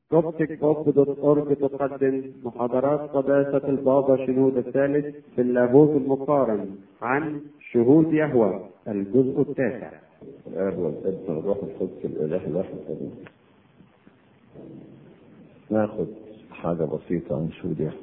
كوبتك بوب دوت اورج تقدم محاضرات قداسة البابا شنود الثالث في اللاهوت المقارن عن شهود يهوى الجزء التاسع الآب والابن والروح القدس الإله الواحد آمين. ناخد حاجة بسيطة عن شهود يهوى.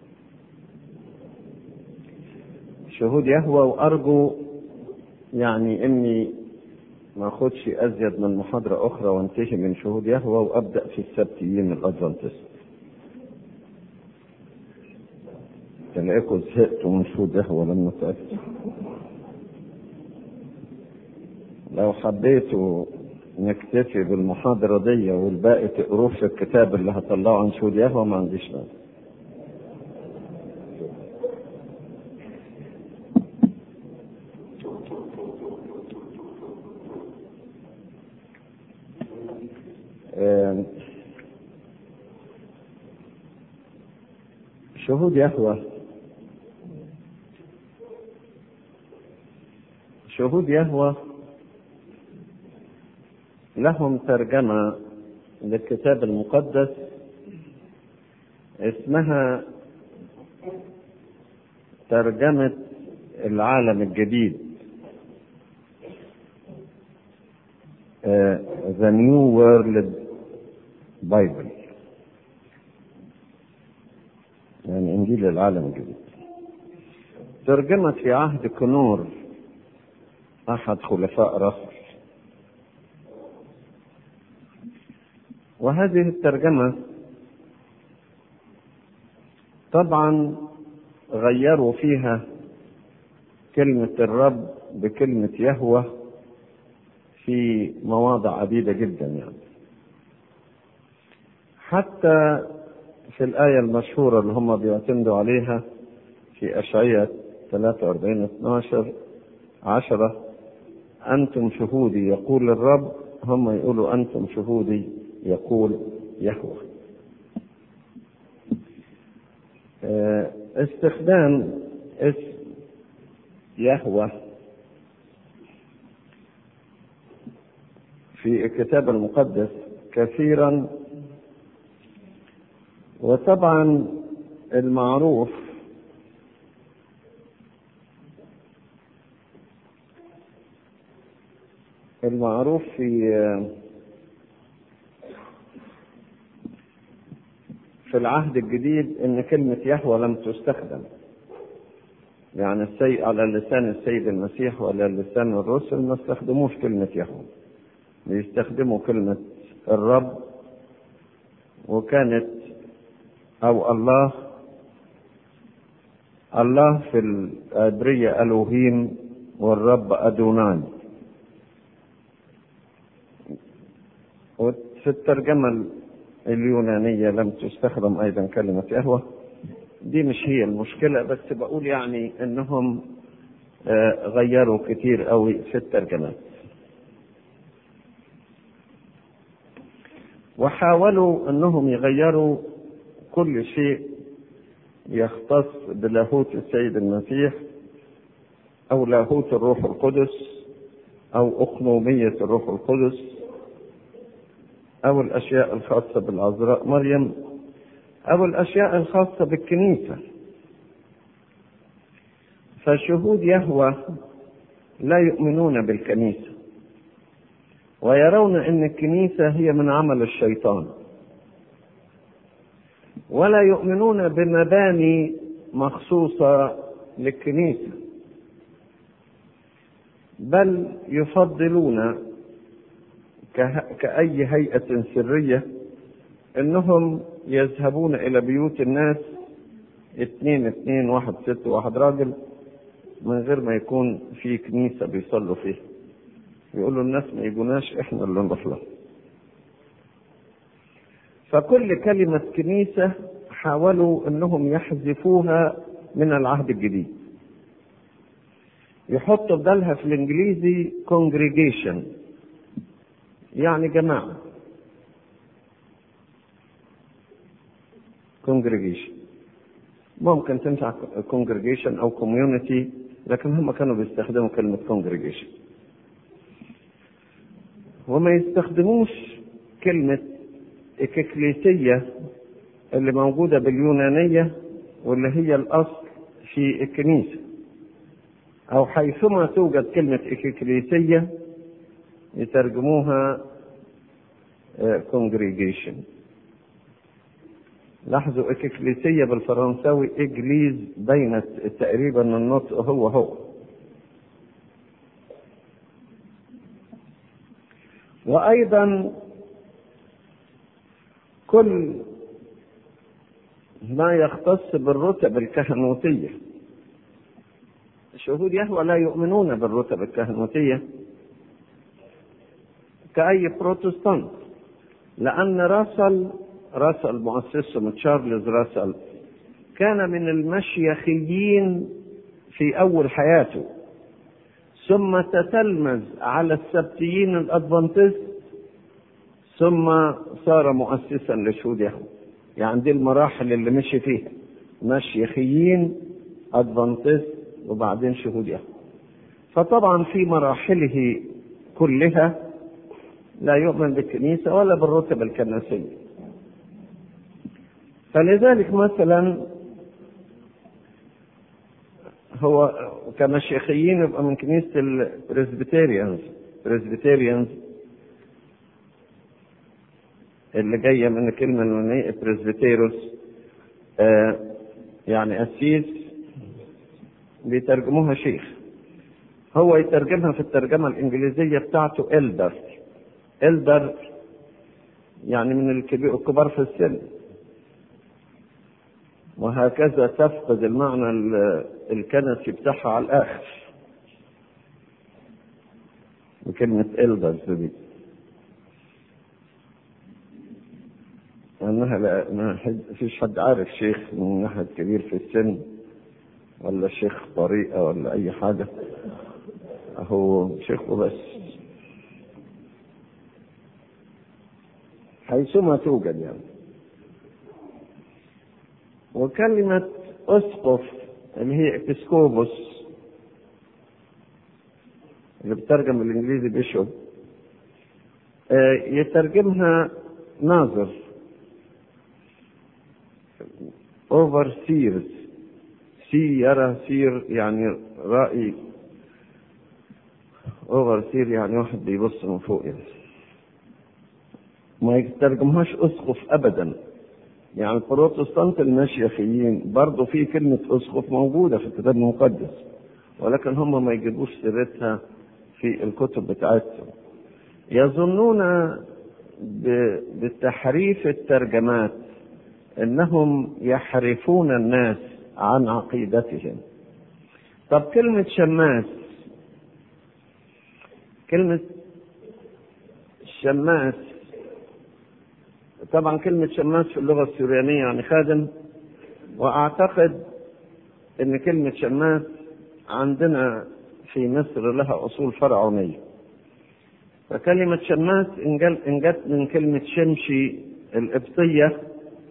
شهود يهوى وأرجو يعني إني ما أخدش أزيد من محاضرة أخرى وانتهي من شهود يهوى وأبدأ في السبتيين الأدفانتست. تلاقيكم زهقتوا من شهود يهوى لما تعبتوا. لو حبيتوا نكتفي بالمحاضرة دي والباقي تقروه في الكتاب اللي هطلعه عن شهود يهوى ما عنديش مانع. آم، شهود يهوى شهود يهوى لهم ترجمة للكتاب المقدس اسمها ترجمة العالم الجديد آه، The New World Bible يعني إنجيل العالم الجديد ترجمت في عهد كنور أحد خلفاء رسل وهذه الترجمة طبعا غيروا فيها كلمة الرب بكلمة يهوه في مواضع عديدة جدا يعني حتى في الآية المشهورة اللي هم بيعتمدوا عليها في أشعية 43 12 عشرة أنتم شهودي يقول الرب هم يقولوا أنتم شهودي يقول يهوه آه، استخدام اسم يهوه في الكتاب المقدس كثيرا وطبعا المعروف المعروف في في العهد الجديد ان كلمة يهوى لم تستخدم يعني السي على لسان السيد المسيح وعلى لسان الرسل ما استخدموش كلمة يهوى بيستخدموا كلمة الرب وكانت أو الله الله في العبرية ألوهيم والرب أدونان وفي الترجمة اليونانية لم تستخدم أيضا كلمة يهوه دي مش هي المشكلة بس بقول يعني إنهم آه، غيروا كتير قوي في الترجمات وحاولوا انهم يغيروا كل شيء يختص بلاهوت السيد المسيح او لاهوت الروح القدس او اقنومية الروح القدس او الاشياء الخاصة بالعذراء مريم او الاشياء الخاصة بالكنيسة فشهود يهوى لا يؤمنون بالكنيسه ويرون ان الكنيسه هي من عمل الشيطان ولا يؤمنون بمباني مخصوصه للكنيسه بل يفضلون كه- كاي هيئه سريه انهم يذهبون الى بيوت الناس اثنين اثنين واحد ست واحد راجل من غير ما يكون في كنيسه بيصلوا فيها يقولوا الناس ما يجوناش احنا اللي نروح لهم فكل كلمة كنيسة حاولوا انهم يحذفوها من العهد الجديد يحطوا بدلها في الانجليزي congregation يعني جماعة congregation ممكن تنفع congregation او community لكن هم كانوا بيستخدموا كلمة congregation وما يستخدموش كلمة الإكليسية اللي موجودة باليونانية واللي هي الأصل في الكنيسة أو حيثما توجد كلمة إكليسية يترجموها congregation لاحظوا إكليسية بالفرنساوي إجليز بين تقريبا النطق هو هو وأيضا كل ما يختص بالرتب الكهنوتية شهود يهوى لا يؤمنون بالرتب الكهنوتية كأي بروتستانت لأن راسل راسل مؤسسهم تشارلز راسل كان من المشيخيين في أول حياته ثم تتلمذ على السبتيين الأدفنتست ثم صار مؤسسا لشهود يهوى يعني دي المراحل اللي مشي فيها مشيخيين أدفنتست وبعدين شهود يهوى فطبعا في مراحله كلها لا يؤمن بالكنيسة ولا بالرتب الكنسية فلذلك مثلا هو كمشيخيين يبقى من كنيسة البريسبيتيريانز بريسبيتيريانز اللي جاية من الكلمة اليونانية بريسبيتيروس آه يعني قسيس بيترجموها شيخ هو يترجمها في الترجمة الإنجليزية بتاعته إلدر إلدر يعني من الكبار في السن وهكذا تفقد المعنى الكنسي بتاعها على الآخر بكلمة إلدرز دي أنها لا ما حد فيش حد عارف شيخ من واحد كبير في السن ولا شيخ طريقة ولا أي حاجة هو شيخ وبس حيثما توجد يعني وكلمة أسقف اللي هي إبسكوبوس اللي بترجم بالإنجليزي بيشوب يترجمها ناظر اوفر سيرز سي يرى سير يعني رأي اوفر سير يعني واحد بيبص من فوق يعني ما يترجمهاش اسقف ابدا يعني البروتستانت المشيخيين برضه في كلمة اسقف موجودة في الكتاب المقدس ولكن هم ما يجيبوش سيرتها في الكتب بتاعتهم يظنون بتحريف الترجمات انهم يحرفون الناس عن عقيدتهم طب كلمة شماس كلمة شماس طبعا كلمة شماس في اللغة السوريانية يعني خادم وأعتقد أن كلمة شماس عندنا في مصر لها أصول فرعونية فكلمة شماس إن جت من كلمة شمشي القبطية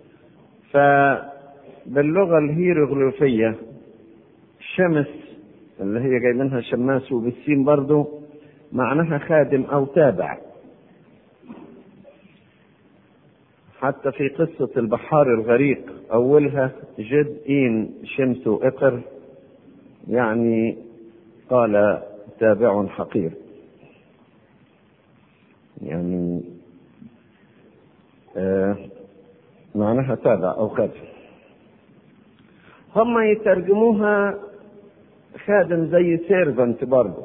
فباللغة الهيروغليفية شمس اللي هي جاي منها شماس وبالسين برضو معناها خادم أو تابع حتى في قصة البحار الغريق أولها جد إين شمس إقر يعني قال تابع حقير يعني آه معناها تابع أو خادم هم يترجموها خادم زي سيرفنت برضه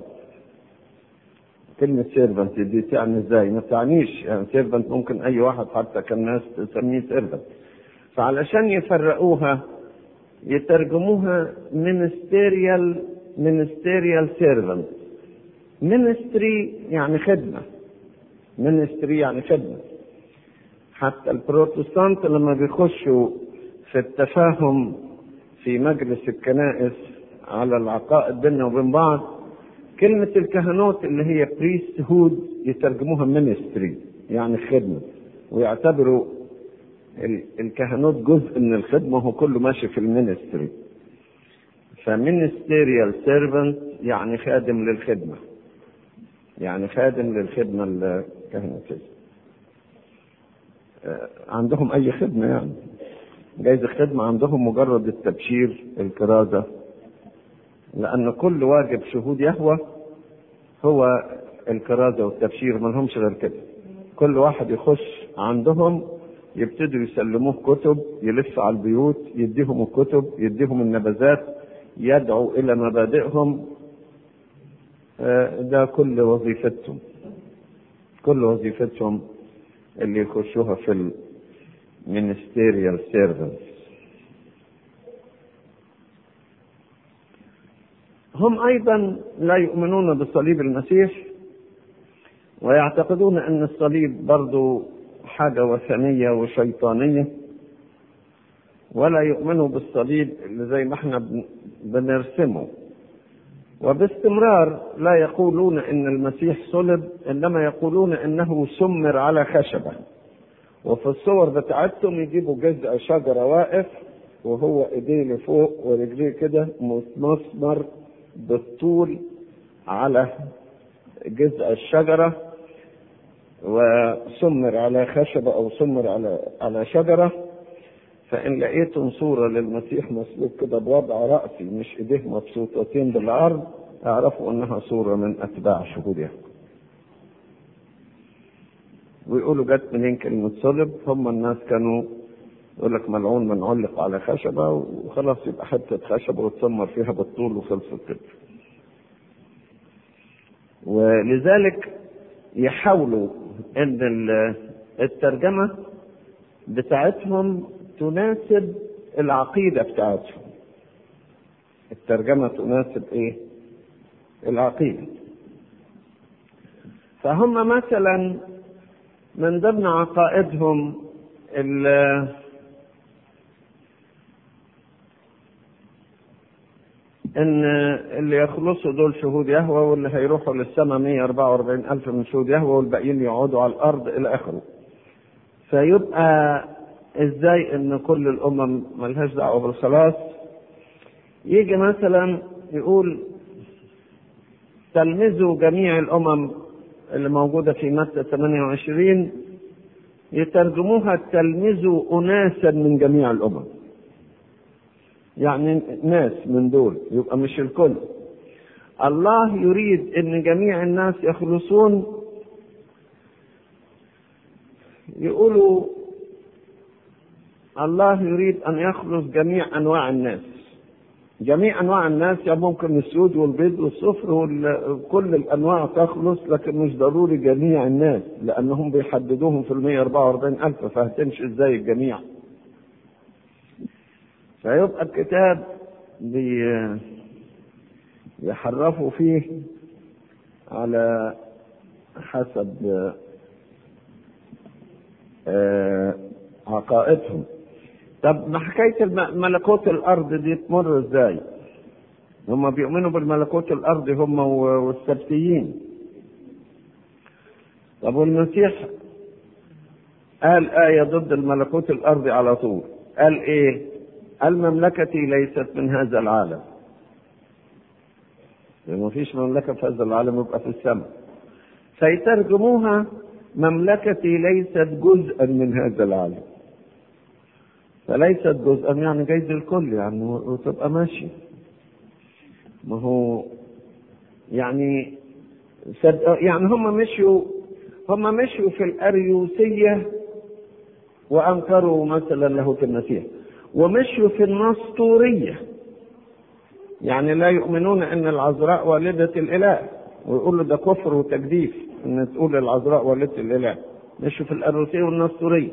كلمة سيرفنت دي تعني ازاي؟ ما تعنيش يعني سيرفنت ممكن أي واحد حتى كان ناس تسميه سيرفنت فعلشان يفرقوها يترجموها ministerial ministerial servant ministry يعني خدمة ministry يعني خدمة حتى البروتستانت لما بيخشوا في التفاهم في مجلس الكنائس على العقائد بيننا وبين بعض كلمة الكهنوت اللي هي بريست هود يترجموها مينستري يعني خدمة ويعتبروا الكهنوت جزء من الخدمة وهو كله ماشي في المينستري فمينستيريال سيرفنت يعني خادم للخدمة يعني خادم للخدمة الكهنوتية عندهم أي خدمة يعني جايز الخدمة عندهم مجرد التبشير الكرازة لأن كل واجب شهود يهوى هو الكرازة والتبشير ما لهمش غير كده كل واحد يخش عندهم يبتدوا يسلموه كتب يلف على البيوت يديهم الكتب يديهم النبذات يدعو إلى مبادئهم ده كل وظيفتهم كل وظيفتهم اللي يخشوها في المينستيريال سيرفنس هم ايضا لا يؤمنون بصليب المسيح ويعتقدون ان الصليب برضو حاجه وثنيه وشيطانيه ولا يؤمنوا بالصليب اللي زي ما احنا بنرسمه وباستمرار لا يقولون ان المسيح صلب انما يقولون انه سمر على خشبه وفي الصور بتاعتهم يجيبوا جزء شجره واقف وهو ايديه لفوق ورجليه كده مسمر بالطول على جزء الشجره وسمر على خشبه او سمر على على شجره فإن لقيتم صورة للمسيح مسلوب كده بوضع رأسي مش إيديه مبسوطتين بالعرض اعرفوا إنها صورة من أتباع شهود ويقولوا جت منين كلمة صلب هم الناس كانوا يقول لك ملعون من علق على خشبة وخلاص يبقى حتة خشبة وتسمر فيها بالطول وخلصت كده ولذلك يحاولوا ان الترجمة بتاعتهم تناسب العقيدة بتاعتهم الترجمة تناسب ايه العقيدة فهم مثلا من ضمن عقائدهم ان اللي يخلصوا دول شهود يهوى واللي هيروحوا للسماء 144 الف من شهود يهوى والباقيين يقعدوا على الارض الى اخره فيبقى ازاي ان كل الامم ملهاش دعوه بالخلاص يجي مثلا يقول تلمذوا جميع الامم اللي موجوده في متى 28 يترجموها تلمذوا اناسا من جميع الامم يعني ناس من دول يبقى مش الكل الله يريد ان جميع الناس يخلصون يقولوا الله يريد ان يخلص جميع انواع الناس جميع انواع الناس يعني ممكن السود والبيض والصفر وكل الانواع تخلص لكن مش ضروري جميع الناس لانهم بيحددوهم في ال 144 الف فهتمشي ازاي الجميع فيبقى الكتاب بي يحرفوا فيه على حسب عقائدهم طب ما حكايه ملكوت الارض دي تمر ازاي؟ هم بيؤمنوا بالملكوت الارضي هم والسبتيين طب والمسيح قال آية ضد الملكوت الأرضي على طول قال إيه؟ قال مملكتي ليست من هذا العالم ما فيش مملكة في هذا العالم يبقى في السماء فيترجموها مملكتي ليست جزءا من هذا العالم فليست جزءا يعني جايز الكل يعني وتبقى ماشي ما هو يعني يعني هم مشوا هم مشوا في الأريوسية وأنكروا مثلا لاهوت المسيح ومشوا في النسطورية يعني لا يؤمنون أن العذراء والدة الإله ويقولوا ده كفر وتجديف أن تقول العذراء والدة الإله مشوا في الأريوسية والنسطورية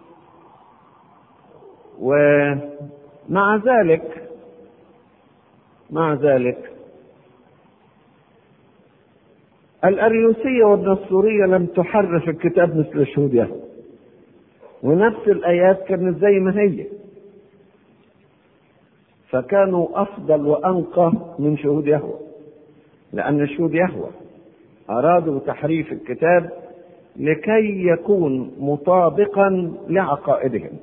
ومع ذلك مع ذلك الأريوسية والنصورية لم تحرف الكتاب مثل الشهود يهوه ونفس الآيات كانت زي ما هي فكانوا أفضل وأنقى من شهود يهوه لأن شهود يهوه أرادوا تحريف الكتاب لكي يكون مطابقا لعقائدهم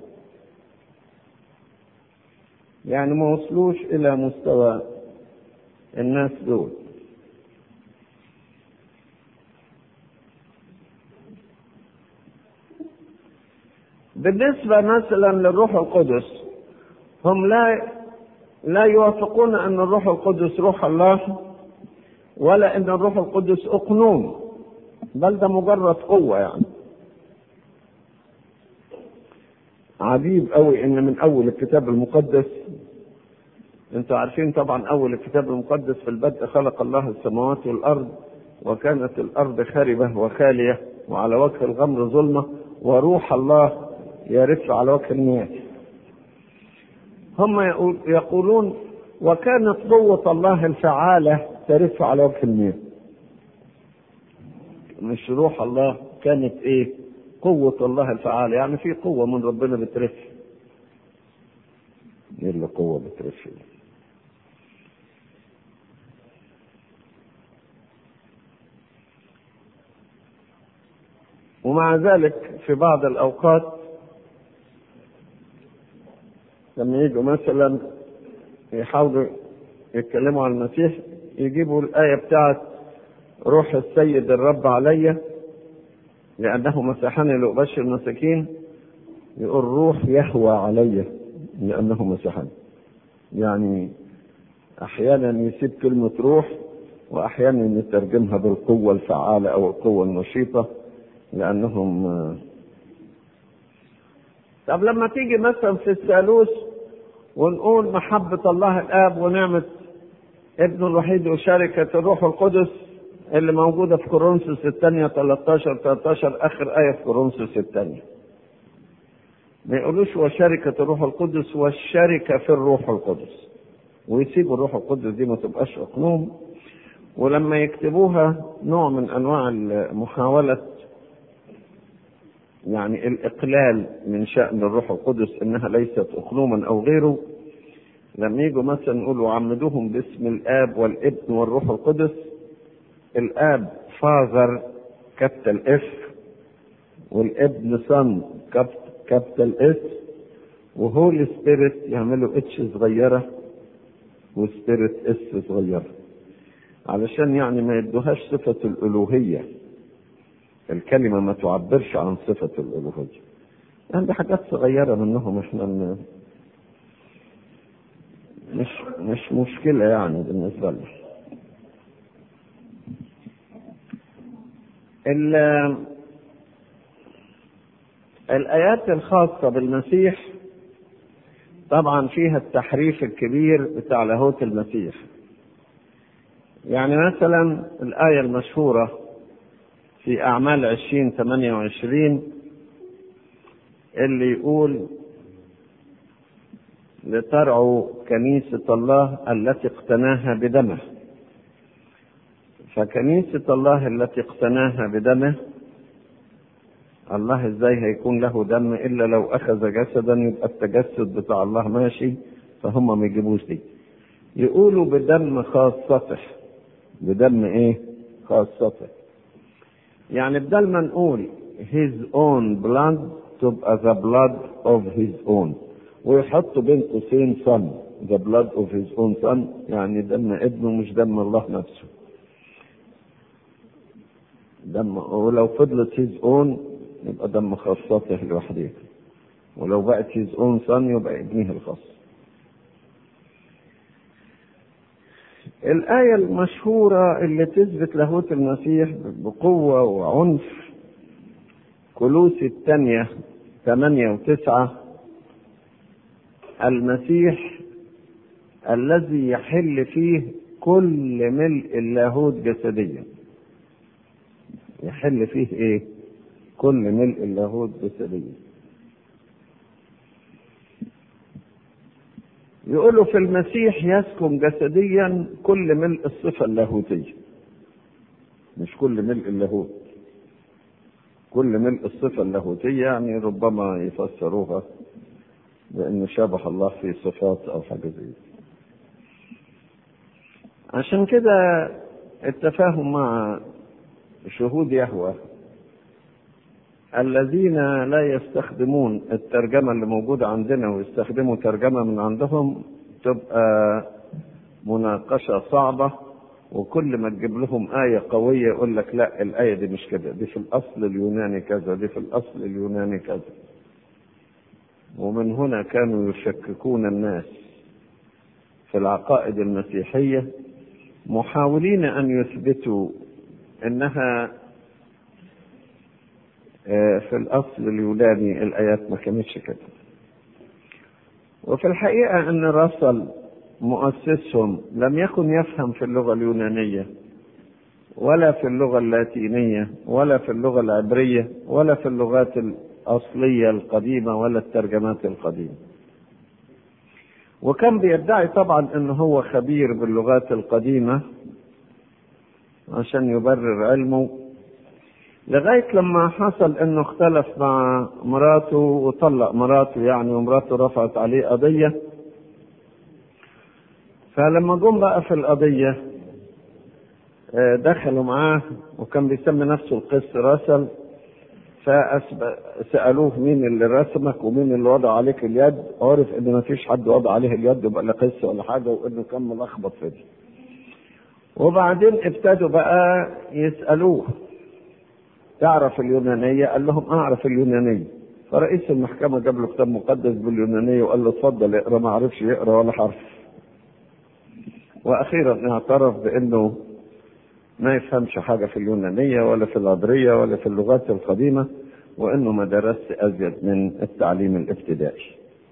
يعني ما وصلوش إلى مستوى الناس دول بالنسبة مثلا للروح القدس هم لا لا يوافقون أن الروح القدس روح الله ولا أن الروح القدس أقنوم بل ده مجرد قوة يعني عجيب قوي ان من اول الكتاب المقدس انتوا عارفين طبعا اول الكتاب المقدس في البدء خلق الله السماوات والارض وكانت الارض خاربه وخاليه وعلى وجه الغمر ظلمه وروح الله يرف على وجه المياه هم يقولون وكانت قوة الله الفعالة ترف على وجه المياه مش روح الله كانت ايه قوة الله الفعالة يعني في قوة من ربنا بترف ايه اللي قوة بترف دي؟ ومع ذلك في بعض الأوقات لما يجوا مثلا يحاولوا يتكلموا عن المسيح يجيبوا الآية بتاعت روح السيد الرب عليّ لأنه مسحني لأبشر المساكين يقول روح يهوى علي لأنه مسحني يعني أحيانا يسيب كلمة روح وأحيانا يترجمها بالقوة الفعالة أو القوة النشيطة لأنهم طب لما تيجي مثلا في الثالوث ونقول محبة الله الآب ونعمة ابن الوحيد وشركة الروح القدس اللي موجودة في كورنثوس الثانية 13 13 آخر آية في كورنثوس الثانية. ما يقولوش وشركة الروح القدس والشركة في الروح القدس. ويسيبوا الروح القدس دي ما تبقاش أقنوم ولما يكتبوها نوع من أنواع محاولة يعني الإقلال من شأن الروح القدس إنها ليست أقنوما أو غيره لما يجوا مثلا يقولوا عمدوهم باسم الآب والابن والروح القدس الاب فاذر كابيتال اف والابن صن كابيتال اس وهولي سبيريت يعملوا اتش صغيره وسبيريت اس صغيره علشان يعني ما يدوهاش صفه الالوهيه الكلمه ما تعبرش عن صفه الالوهيه يعني دي حاجات صغيره منهم احنا مش مش مشكله يعني بالنسبه لنا الآيات الخاصة بالمسيح طبعا فيها التحريف الكبير بتاع لاهوت المسيح يعني مثلا الآية المشهورة في أعمال عشرين ثمانية وعشرين اللي يقول لترعوا كنيسة الله التي اقتناها بدمه فكنيسة الله التي اقتناها بدمه الله ازاي هيكون له دم الا لو اخذ جسدا يبقى التجسد بتاع الله ماشي فهم ما يجيبوش دي يقولوا بدم خاصته بدم ايه خاصته يعني بدل ما نقول his own blood تبقى the blood of his own ويحطوا بين قوسين son the blood of his own son يعني دم ابنه مش دم الله نفسه دم ولو فضلت هيز اون يبقى دم خاصته لوحده ولو بقت هيز اون صن يبقى ابنه الخاص الآية المشهورة اللي تثبت لاهوت المسيح بقوة وعنف كلوس الثانية ثمانية وتسعة المسيح الذي يحل فيه كل ملء اللاهوت جسديا يحل فيه ايه كل ملء اللاهوت جسديا يقولوا في المسيح يسكن جسديا كل ملء الصفة اللاهوتية مش كل ملء اللاهوت كل ملء الصفة اللاهوتية يعني ربما يفسروها بأنه شبه الله في صفات أو حاجة زي عشان كده التفاهم مع شهود يهوى الذين لا يستخدمون الترجمة اللي موجودة عندنا ويستخدموا ترجمة من عندهم تبقى مناقشة صعبة وكل ما تجيب لهم آية قوية يقول لك لا الآية دي مش كده دي في الأصل اليوناني كذا دي في الأصل اليوناني كذا ومن هنا كانوا يشككون الناس في العقائد المسيحية محاولين أن يثبتوا أنها في الأصل اليوناني الآيات ما كانتش كده وفي الحقيقة أن راسل مؤسسهم لم يكن يفهم في اللغة اليونانية ولا في اللغة اللاتينية ولا في اللغة العبرية ولا في اللغات الأصلية القديمة ولا الترجمات القديمة وكان بيدعي طبعا أنه هو خبير باللغات القديمة عشان يبرر علمه لغاية لما حصل انه اختلف مع مراته وطلق مراته يعني ومراته رفعت عليه قضية فلما جم بقى في القضية دخلوا معاه وكان بيسمي نفسه القس راسل فسألوه مين اللي رسمك ومين اللي وضع عليك اليد عرف ان ما فيش حد وضع عليه اليد يبقى لا قس ولا حاجة وانه كان ملخبط في دي وبعدين ابتدوا بقى يسألوه تعرف اليونانية قال لهم أعرف اليونانية فرئيس المحكمة جاب له كتاب مقدس باليونانية وقال له اتفضل اقرا ما عرفش يقرا ولا حرف وأخيرا اعترف بأنه ما يفهمش حاجة في اليونانية ولا في العبرية ولا في اللغات القديمة وأنه ما درس أزيد من التعليم الابتدائي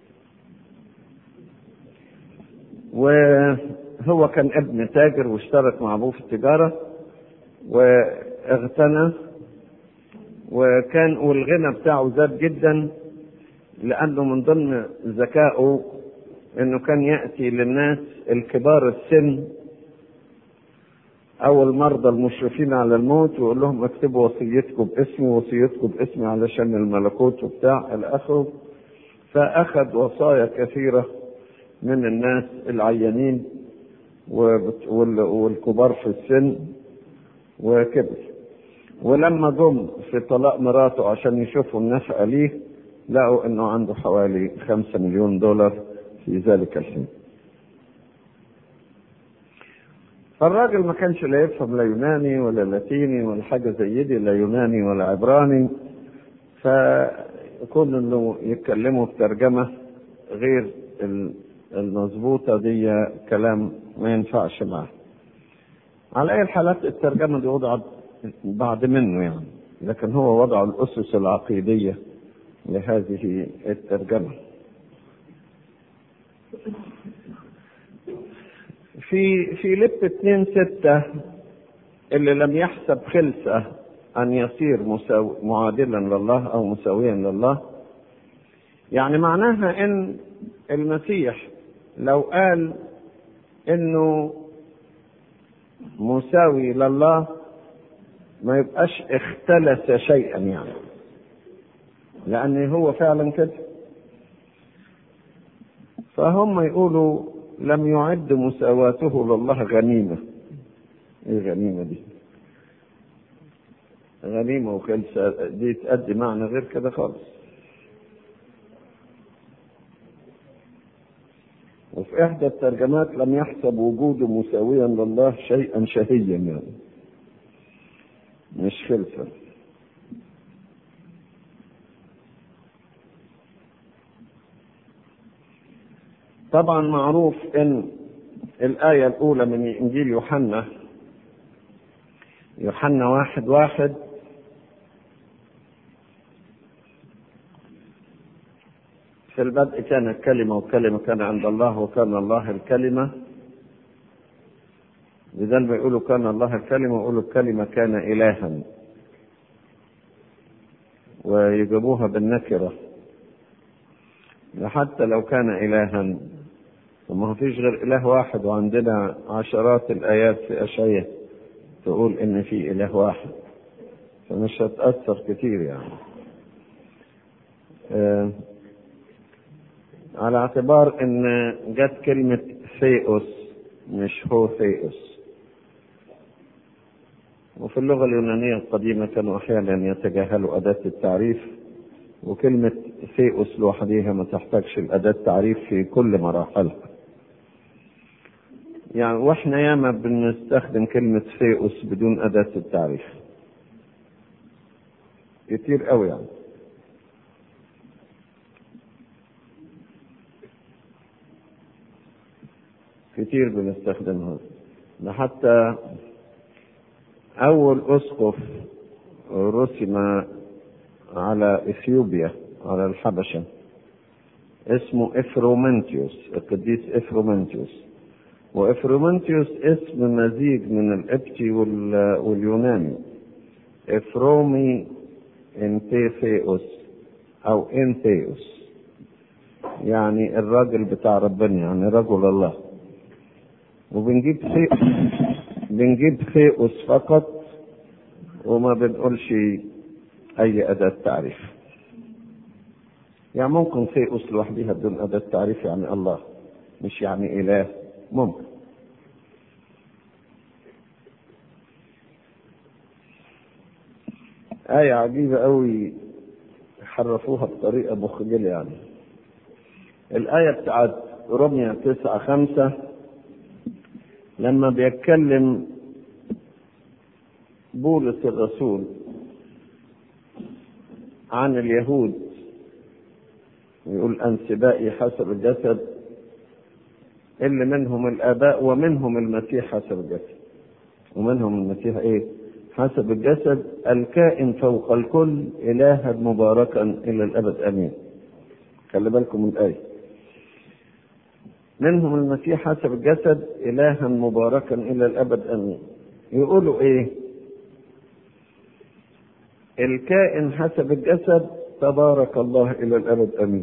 وهو كان ابن تاجر واشترك مع أبوه في التجارة واغتنى وكان والغنى بتاعه زاد جدا لانه من ضمن ذكائه انه كان ياتي للناس الكبار السن او المرضى المشرفين على الموت ويقول لهم اكتبوا وصيتكم باسمي وصيتكم باسمي علشان الملكوت وبتاع الى اخره فاخذ وصايا كثيره من الناس العيانين والكبار في السن وكبر ولما جم في طلاق مراته عشان يشوفوا النفقة ليه لقوا انه عنده حوالي خمسة مليون دولار في ذلك الحين فالراجل ما كانش لا يفهم لا يوناني ولا لاتيني ولا حاجة زي دي لا يوناني ولا عبراني فكون انه يتكلموا بترجمة غير المظبوطة دي كلام ما ينفعش معه على اي الحالات الترجمة دي وضعت بعد منه يعني لكن هو وضع الأسس العقيدية لهذه الترجمة في في لب 2 ستة اللي لم يحسب خلسة أن يصير مساو... معادلا لله أو مساويا لله يعني معناها إن المسيح لو قال إنه مساوي لله ما يبقاش اختلس شيئا يعني لأن هو فعلا كده فهم يقولوا لم يعد مساواته لله غنيمة ايه غنيمة دي غنيمة وخلسة دي تأدي معنى غير كده خالص وفي إحدى الترجمات لم يحسب وجوده مساويا لله شيئا شهيا يعني مش خلفة طبعا معروف ان الآية الأولى من إنجيل يوحنا يوحنا واحد واحد في البدء كان الكلمة والكلمة كان عند الله وكان الله الكلمة لذلك بيقولوا كان الله الكلمة ويقولوا الكلمة كان إلها ويجيبوها بالنكرة حتى لو كان إلها وما فيش غير إله واحد وعندنا عشرات الآيات في أشعية تقول إن في إله واحد فمش هتأثر كتير يعني آه على اعتبار إن جت كلمة ثيوس مش هو ثيوس وفي اللغة اليونانية القديمة كانوا أحيانا يتجاهلوا أداة التعريف وكلمة ثيوس لوحديها ما تحتاجش الأداة تعريف في كل مراحلها يعني واحنا ياما بنستخدم كلمة ثيوس بدون أداة التعريف كتير قوي يعني كتير بنستخدمها ده حتى أول أسقف رسم على إثيوبيا على الحبشة اسمه إفرومنتيوس القديس إفرومنتيوس وإفرومنتيوس اسم مزيج من القبطي واليوناني إفرومي انتيثيوس أو انثيوس يعني الراجل بتاع ربنا يعني رجل الله وبنجيب ثي بنجيب ثيوس فقط وما بنقولش أي أداة تعريف يعني ممكن ثيوس لوحدها بدون أداة تعريف يعني الله مش يعني إله ممكن آية عجيبة أوي حرفوها بطريقة مخجلة يعني الآية بتاعت رمية تسعة خمسة لما بيتكلم بولس الرسول عن اليهود يقول أنسبائي حسب الجسد اللي منهم الآباء ومنهم المسيح حسب الجسد ومنهم المسيح إيه حسب الجسد الكائن فوق الكل إلها مباركا إلى الأبد أمين خلي بالكم من الآية منهم المسيح حسب الجسد إلها مباركا إلى الأبد أمين يقولوا إيه الكائن حسب الجسد تبارك الله إلى الأبد أمين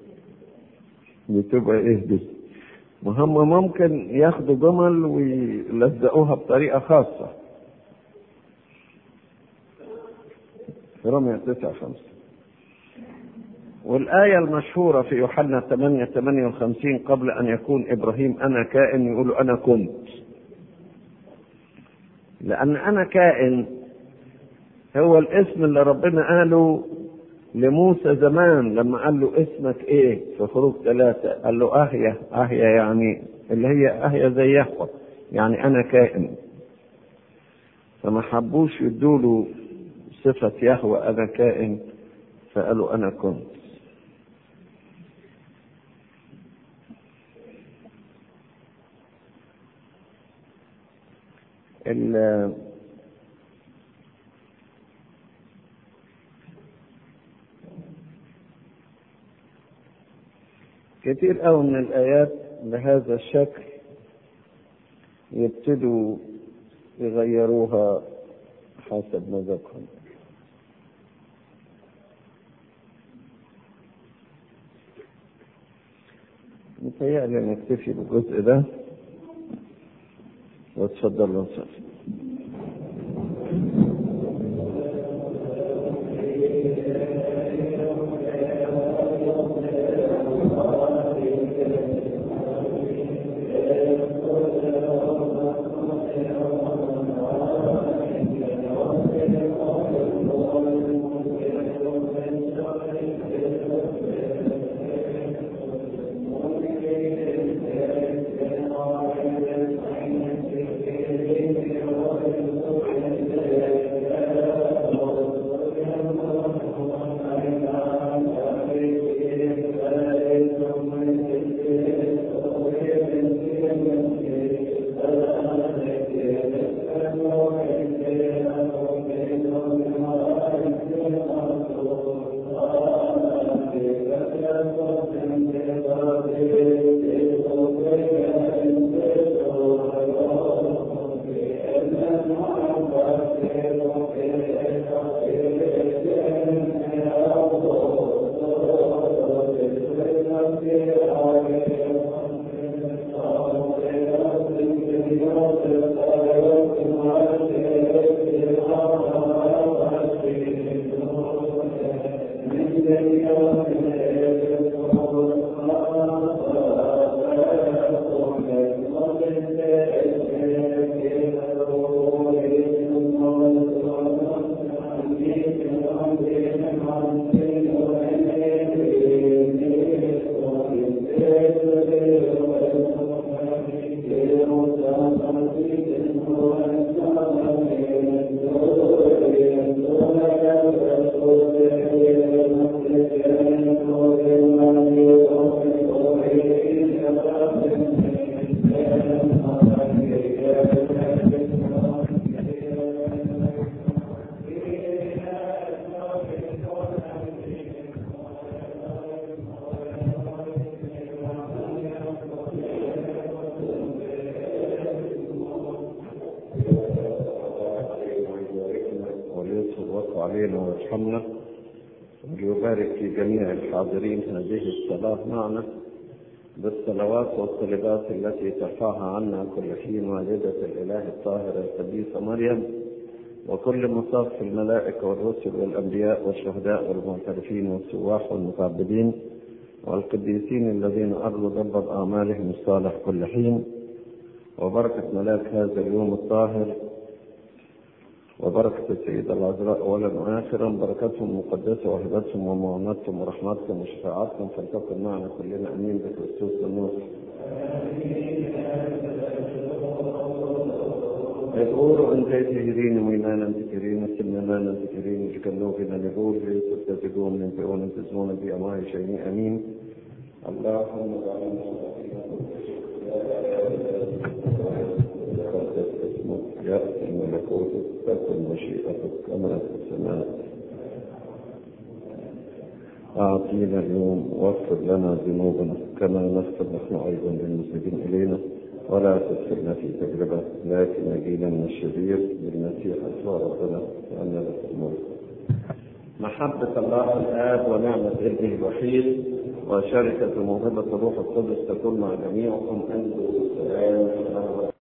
بتبقى إيه دي وهم ممكن ياخدوا جمل ويلزقوها بطريقة خاصة في رمية تسعة خمسة والآية المشهورة في يوحنا 8 58 قبل أن يكون إبراهيم أنا كائن يقول أنا كنت لأن أنا كائن هو الاسم اللي ربنا قاله لموسى زمان لما قال له اسمك ايه في خروج ثلاثة قال له اهيا اهيا يعني اللي هي اهيا زي يهوى يعني انا كائن فما حبوش يدوا له صفة يهوى انا كائن فقالوا انا كنت كتير قوي من الآيات بهذا الشكل يبتدوا يغيروها حسب مزاجهم متهيألي نكتفي بالجزء ده وتفضلوا نصلي علينا ويرحمنا ويبارك في جميع الحاضرين هذه الصلاة معنا بالصلوات والصلبات التي ترفعها عنا كل حين والدة الإله الطاهرة القديسة مريم وكل مصاف في الملائكة والرسل والأنبياء والشهداء والمعترفين والسواح والمتعبدين والقديسين الذين أرضوا ضبط أعمالهم الصالح كل حين وبركة ملاك هذا اليوم الطاهر وبركة السيدة العذراء أولا وآخرا بركتهم المقدسة وهبتهم ومعونتهم ورحمتهم وشفاعتهم فلتكن معنا كلنا أمين بكريستوس النور يقولوا أن تهرين وينانا تكرين سلمانا تكرين جكلوكنا نقول ليسوا تتقون من تقون تزمون بأماه شيء أمين اللهم اجعلنا تقدس اسمك يأتي ملكوتك تكن مشيئتك كما في السماء أعطينا اليوم واغفر لنا ذنوبنا كما نغفر نحن أيضا للمسلمين إلينا ولا تدخلنا في تجربة لكن نجينا من الشرير بالمسيح يسوع ربنا لأن لك الملك محبة الله الآب ونعمة ابنه الوحيد وشركة موهبة الروح القدس تكون مع جميعكم أنتم السلام